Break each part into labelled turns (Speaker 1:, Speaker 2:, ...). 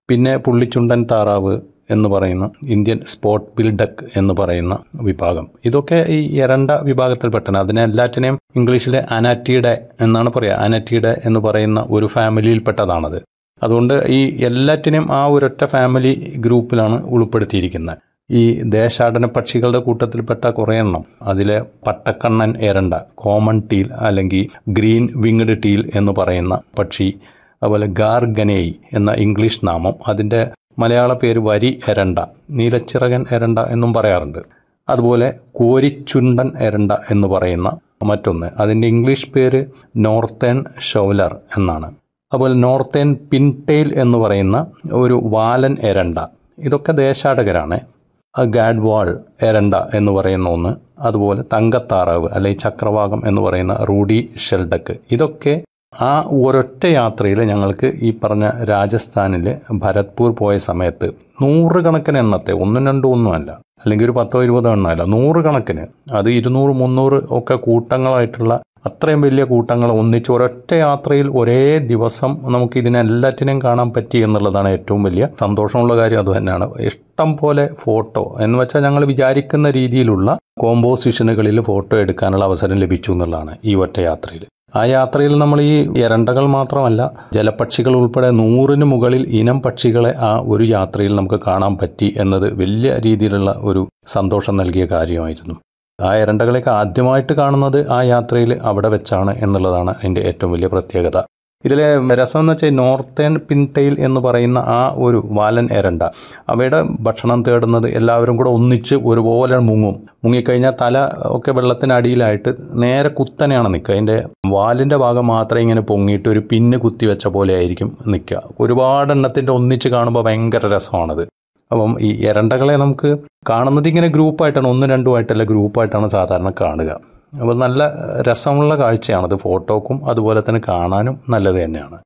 Speaker 1: പിന്നെ പുള്ളിച്ചുണ്ടൻ താറാവ് എന്ന് പറയുന്ന ഇന്ത്യൻ സ്പോട്ട് ബിൽഡക്ക് എന്ന് പറയുന്ന വിഭാഗം ഇതൊക്കെ ഈ എരണ്ട വിഭാഗത്തിൽപ്പെട്ടതാണ് അതിനെ എല്ലാറ്റിനെയും ഇംഗ്ലീഷിലെ അനാറ്റിയുടെ എന്നാണ് പറയുക അനാറ്റിയുടെ എന്ന് പറയുന്ന ഒരു ഫാമിലിയിൽപ്പെട്ടതാണത് അതുകൊണ്ട് ഈ എല്ലാറ്റിനെയും ആ ഒരൊറ്റ ഫാമിലി ഗ്രൂപ്പിലാണ് ഉൾപ്പെടുത്തിയിരിക്കുന്നത് ഈ ദേശാടന പക്ഷികളുടെ കൂട്ടത്തിൽപ്പെട്ട കുറേ എണ്ണം അതിലെ പട്ടക്കണ്ണൻ എരണ്ട കോമൺ ടീൽ അല്ലെങ്കിൽ ഗ്രീൻ വിങ്ഡ് ടീൽ എന്ന് പറയുന്ന പക്ഷി അതുപോലെ ഗാർഗനേയ് എന്ന ഇംഗ്ലീഷ് നാമം അതിൻ്റെ മലയാള പേര് വരി എരണ്ട നീലച്ചിറകൻ എരണ്ട എന്നും പറയാറുണ്ട് അതുപോലെ കോരിച്ചുണ്ടൻ എരണ്ട എന്ന് പറയുന്ന മറ്റൊന്ന് അതിൻ്റെ ഇംഗ്ലീഷ് പേര് നോർത്തേൺ ഷോലർ എന്നാണ് അതുപോലെ നോർത്തേൺ പിൻടെയിൽ എന്ന് പറയുന്ന ഒരു വാലൻ എരണ്ട ഇതൊക്കെ ദേശാടകരാണ് ഗാഡ്വാൾ എരണ്ട എന്ന് പറയുന്ന ഒന്ന് അതുപോലെ തങ്കത്താറാവ് അല്ലെങ്കിൽ ചക്രവാകം എന്ന് പറയുന്ന റൂഡി ഷെൽഡക്ക് ഇതൊക്കെ ആ ഒരൊറ്റ യാത്രയിൽ ഞങ്ങൾക്ക് ഈ പറഞ്ഞ രാജസ്ഥാനിൽ ഭരത്പൂർ പോയ സമയത്ത് നൂറുകണക്കിന് എണ്ണത്തെ ഒന്നും രണ്ടും ഒന്നുമല്ല അല്ലെങ്കിൽ ഒരു പത്തോ ഇരുപതോ എണ്ണമല്ല നൂറുകണക്കിന് അത് ഇരുന്നൂറ് മുന്നൂറ് ഒക്കെ കൂട്ടങ്ങളായിട്ടുള്ള അത്രയും വലിയ കൂട്ടങ്ങൾ ഒന്നിച്ച് ഒരൊറ്റ യാത്രയിൽ ഒരേ ദിവസം നമുക്ക് ഇതിനെല്ലാറ്റിനെയും കാണാൻ പറ്റി എന്നുള്ളതാണ് ഏറ്റവും വലിയ സന്തോഷമുള്ള കാര്യം അത് തന്നെയാണ് ഇഷ്ടം പോലെ ഫോട്ടോ എന്ന് വെച്ചാൽ ഞങ്ങൾ വിചാരിക്കുന്ന രീതിയിലുള്ള കോമ്പോസിഷനുകളിൽ ഫോട്ടോ എടുക്കാനുള്ള അവസരം ലഭിച്ചു എന്നുള്ളതാണ് ഈ ഒറ്റ യാത്രയിൽ ആ യാത്രയിൽ നമ്മൾ ഈ എരണ്ടകൾ മാത്രമല്ല ജലപക്ഷികൾ ഉൾപ്പെടെ നൂറിന് മുകളിൽ ഇനം പക്ഷികളെ ആ ഒരു യാത്രയിൽ നമുക്ക് കാണാൻ പറ്റി എന്നത് വലിയ രീതിയിലുള്ള ഒരു സന്തോഷം നൽകിയ കാര്യമായിരുന്നു ആ എരണ്ടകളെയൊക്കെ ആദ്യമായിട്ട് കാണുന്നത് ആ യാത്രയിൽ അവിടെ വെച്ചാണ് എന്നുള്ളതാണ് അതിൻ്റെ ഏറ്റവും വലിയ പ്രത്യേകത ഇതിലെ രസം എന്ന് വെച്ചാൽ നോർത്തേൺ പിൻടെയിൽ എന്ന് പറയുന്ന ആ ഒരു വാലൻ എരണ്ട അവയുടെ ഭക്ഷണം തേടുന്നത് എല്ലാവരും കൂടെ ഒന്നിച്ച് ഒരുപോലെ മുങ്ങും മുങ്ങിക്കഴിഞ്ഞാൽ തല ഒക്കെ വെള്ളത്തിനടിയിലായിട്ട് നേരെ കുത്തനെയാണ് നിൽക്കുക അതിൻ്റെ വാലിൻ്റെ ഭാഗം മാത്രമേ ഇങ്ങനെ പൊങ്ങിയിട്ട് ഒരു പിന്ന് കുത്തി വെച്ച പോലെ ആയിരിക്കും നിൽക്കുക ഒരുപാട് എണ്ണത്തിൻ്റെ ഒന്നിച്ച് കാണുമ്പോൾ ഭയങ്കര രസമാണത് അപ്പം ഈ എരണ്ടകളെ നമുക്ക് കാണുന്നത് ഇങ്ങനെ ഗ്രൂപ്പായിട്ടാണ് ഒന്നും രണ്ടുമായിട്ടല്ല ഗ്രൂപ്പായിട്ടാണ് സാധാരണ കാണുക അപ്പോൾ നല്ല രസമുള്ള കാഴ്ചയാണത് ഫോട്ടോക്കും അതുപോലെ തന്നെ കാണാനും നല്ലത് തന്നെയാണ്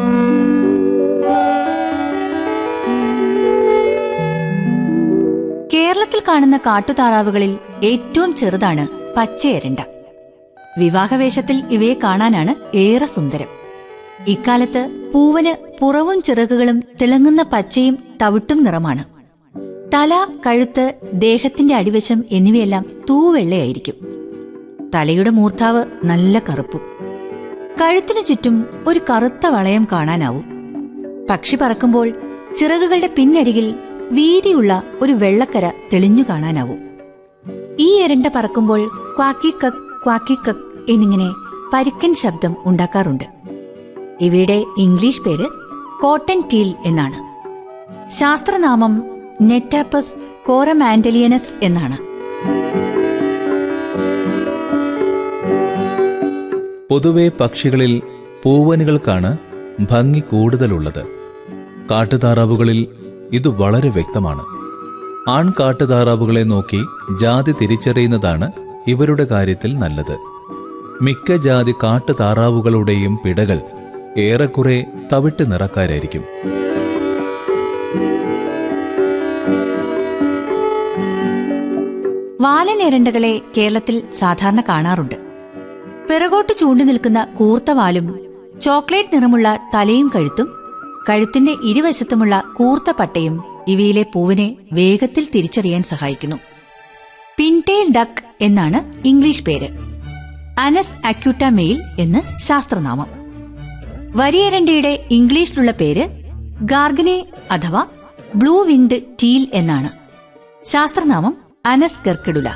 Speaker 2: കേരളത്തിൽ കാണുന്ന കാട്ടുതാറാവുകളിൽ ഏറ്റവും ചെറുതാണ് പച്ചയെരണ്ട വിവാഹവേഷത്തിൽ ഇവയെ കാണാനാണ് ഏറെ സുന്ദരം ഇക്കാലത്ത് പൂവന് പുറവും ചിറകുകളും തിളങ്ങുന്ന പച്ചയും തവിട്ടും നിറമാണ് തല കഴുത്ത് ദേഹത്തിന്റെ അടിവശം എന്നിവയെല്ലാം തൂവെള്ളയായിരിക്കും തലയുടെ മൂർധാവ് നല്ല കറുപ്പും കഴുത്തിനു ചുറ്റും ഒരു കറുത്ത വളയം കാണാനാവും പക്ഷി പറക്കുമ്പോൾ ചിറകുകളുടെ പിന്നരികിൽ വീതിയുള്ള ഒരു വെള്ളക്കര തെളിഞ്ഞു കാണാനാവും ഈ എരണ്ട പറക്കുമ്പോൾ ക്വാക്കി കക്ക് ക്വാക്കി കക്ക് എന്നിങ്ങനെ പരുക്കൻ ശബ്ദം ഉണ്ടാക്കാറുണ്ട് ഇവയുടെ ഇംഗ്ലീഷ് പേര് കോട്ടൺ ടീൽ എന്നാണ് ശാസ്ത്രനാമം നെറ്റാപ്പസ് കോറമാൻഡലിയനസ് എന്നാണ്
Speaker 3: പൊതുവെ പക്ഷികളിൽ പൂവനുകൾക്കാണ് ഭംഗി കൂടുതലുള്ളത് കാട്ടുതാറാവുകളിൽ ഇത് വളരെ വ്യക്തമാണ് ആൺ കാട്ടുതാറാവുകളെ നോക്കി ജാതി തിരിച്ചറിയുന്നതാണ് ഇവരുടെ കാര്യത്തിൽ നല്ലത് മിക്ക ജാതി കാട്ടുതാറാവുകളുടെയും പിടകൾ ഏറെക്കുറെ തവിട്ട് നിറക്കാരായിരിക്കും
Speaker 2: വാലൻ എരണ്ടകളെ കേരളത്തിൽ സാധാരണ കാണാറുണ്ട് പിറകോട്ട് ചൂണ്ടി നിൽക്കുന്ന കൂർത്ത വാലും ചോക്ലേറ്റ് നിറമുള്ള തലയും കഴുത്തും കഴുത്തിന്റെ ഇരുവശത്തുമുള്ള കൂർത്ത പട്ടയും ഇവയിലെ പൂവിനെ വേഗത്തിൽ തിരിച്ചറിയാൻ സഹായിക്കുന്നു പിൻടെയിൽ ഡക്ക് എന്നാണ് ഇംഗ്ലീഷ് പേര് അനസ് അക്യൂട്ട മെയിൽ എന്ന് ശാസ്ത്രനാമം വരിയരണ്ടയുടെ ഇംഗ്ലീഷിലുള്ള പേര് ഗാർഗനെ അഥവാ ബ്ലൂ വിങ്ഡ് ടീൽ എന്നാണ് ശാസ്ത്രനാമം അനസ് ഗർക്കിഡുല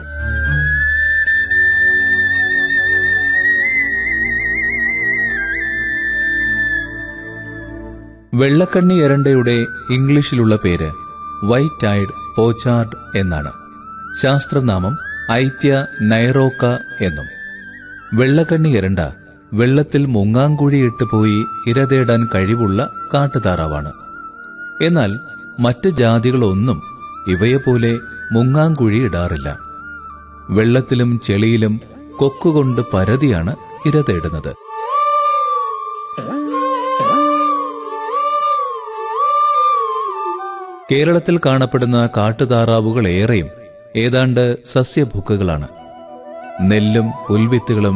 Speaker 3: വെള്ളക്കണ്ണി എരണ്ടയുടെ ഇംഗ്ലീഷിലുള്ള പേര് വൈറ്റ് ഐഡ് പോച്ചാർഡ് എന്നാണ് ശാസ്ത്രനാമം ഐത്യ നൈറോക്ക എന്നും വെള്ളക്കണ്ണി എരണ്ട വെള്ളത്തിൽ മുങ്ങാങ്കുഴിയിട്ട് പോയി ഇരതേടാൻ കഴിവുള്ള കാട്ടുതാറാവാണ് എന്നാൽ മറ്റ് ജാതികളൊന്നും ഇവയെപ്പോലെ മുങ്ങാങ്കുഴി ഇടാറില്ല വെള്ളത്തിലും ചെളിയിലും കൊക്കുകൊണ്ട് പരതിയാണ് ഇരതേടുന്നത് കേരളത്തിൽ കാണപ്പെടുന്ന കാട്ടുതാറാവുകൾ ഏറെയും ഏതാണ്ട് സസ്യഭുക്കുകളാണ് നെല്ലും പുൽവിത്തുകളും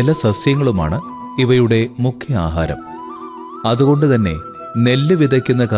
Speaker 3: ജലസസ്യങ്ങളുമാണ് ഇവയുടെ മുഖ്യ ആഹാരം അതുകൊണ്ട് തന്നെ നെല്ല് വിതയ്ക്കുന്ന